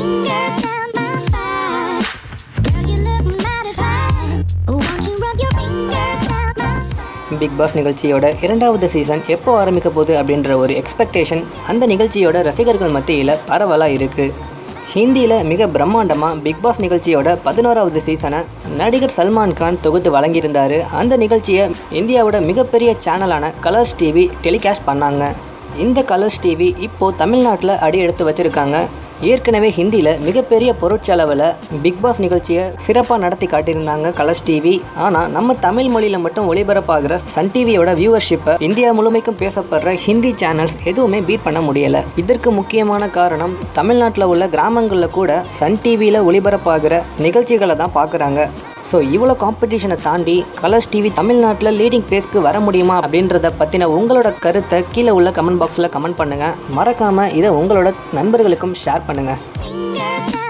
fingers down my spine. Girl, you look mighty fine. Won't you rub your fingers down my spine? Big boss நிகழ்ச்சியோட இரண்டாவது season எப்போ ஆரம்பிக்க போகுது அப்படின்ற ஒரு எக்ஸ்பெக்டேஷன் அந்த நிகழ்ச்சியோட ரசிகர்கள் மத்தியில் பரவலாக இருக்குது ஹிந்தியில் மிக பிரம்மாண்டமாக பிக் பாஸ் நிகழ்ச்சியோட பதினோராவது சீசனை நடிகர் சல்மான் கான் தொகுத்து வழங்கியிருந்தார் அந்த நிகழ்ச்சியை இந்தியாவோட மிகப்பெரிய சேனலான கலர்ஸ் டிவி டெலிகாஸ்ட் பண்ணாங்க இந்த கலர்ஸ் டிவி இப்போது தமிழ்நாட்டில் அடி எடுத்து வச்சுருக்காங்க ஏற்கனவே ஹிந்தியில் மிகப்பெரிய பொருட்செலவில் பிக் பாஸ் நிகழ்ச்சியை சிறப்பாக நடத்தி காட்டியிருந்தாங்க கலர்ஸ் டிவி ஆனால் நம்ம தமிழ் மொழியில் மட்டும் ஒளிபரப்பாகிற சன் டிவியோட வியூவர்ஷிப்பை இந்தியா முழுமைக்கும் பேசப்படுற ஹிந்தி சேனல்ஸ் எதுவுமே பீட் பண்ண முடியலை இதற்கு முக்கியமான காரணம் தமிழ்நாட்டில் உள்ள கிராமங்களில் கூட சன் டிவியில் ஒளிபரப்பாகிற நிகழ்ச்சிகளை தான் பார்க்குறாங்க ஸோ இவ்வளோ காம்படிஷனை தாண்டி கலர்ஸ் டிவி தமிழ்நாட்டில் லீடிங் பிளேஸ்க்கு வர முடியுமா அப்படின்றத பற்றின உங்களோட கருத்தை கீழே உள்ள கமெண்ட் பாக்ஸில் கமெண்ட் பண்ணுங்கள் மறக்காமல் இதை உங்களோட நண்பர்களுக்கும் ஷேர் பண்ணுங்கள் Fingers down